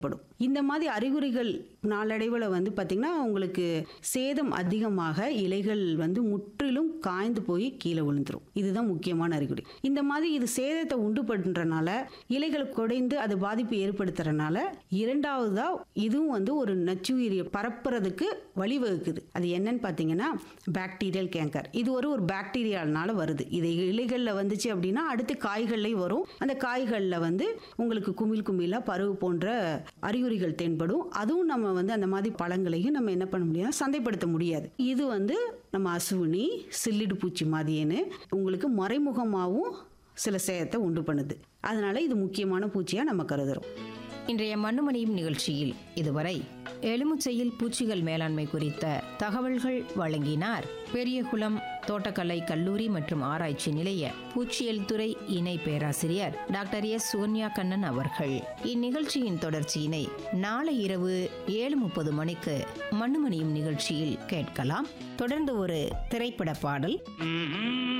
படும் இந்த மாதிரி அறிகுறிகள் நாளடைவில் வந்து பார்த்திங்கன்னா உங்களுக்கு சேதம் அதிகமாக இலைகள் வந்து முற்றிலும் காய்ந்து போய் கீழே விழுந்துரும் இதுதான் முக்கியமான அறிகுறி இந்த மாதிரி இது சேதத்தை உண்டு பண்ணுறனால இலைகள் குடைந்து அது பாதிப்பு ஏற்படுத்துறனால இரண்டாவதா இதுவும் வந்து ஒரு நச்சுயிரியை பரப்புறதுக்கு வழிவகுக்குது அது என்னன்னு பார்த்தீங்கன்னா பாக்டீரியல் கேங்கர் இது ஒரு ஒரு பாக்டீரியானால வருது இது இலைகளில் வந்துச்சு அப்படின்னா அடுத்து காய்கள்லையும் வரும் அந்த காய்களில் வந்து உங்களுக்கு குமிழ் குமிழாக பருவு போன்ற அறிகுறிகள் தென்படும் அதுவும் நம்ம வந்து அந்த மாதிரி பழங்களையும் நம்ம என்ன பண்ண முடியாது சந்தைப்படுத்த முடியாது இது வந்து நம்ம அசுவினி சில்லிடு பூச்சி மாதிரின்னு உங்களுக்கு மறைமுகமாகவும் சில சேதத்தை உண்டு பண்ணுது அதனால இது முக்கியமான பூச்சியாக நம்ம கருதுறோம் இன்றைய மண்ணுமணியும் நிகழ்ச்சியில் இதுவரை எலுமிச்சையில் பூச்சிகள் மேலாண்மை குறித்த தகவல்கள் வழங்கினார் பெரியகுளம் தோட்டக்கலை கல்லூரி மற்றும் ஆராய்ச்சி நிலைய பூச்சியல் துறை இணை பேராசிரியர் டாக்டர் எஸ் சோன்யா கண்ணன் அவர்கள் இந்நிகழ்ச்சியின் தொடர்ச்சியினை நாளை இரவு ஏழு முப்பது மணிக்கு மண்ணுமணியும் நிகழ்ச்சியில் கேட்கலாம் தொடர்ந்து ஒரு திரைப்பட பாடல்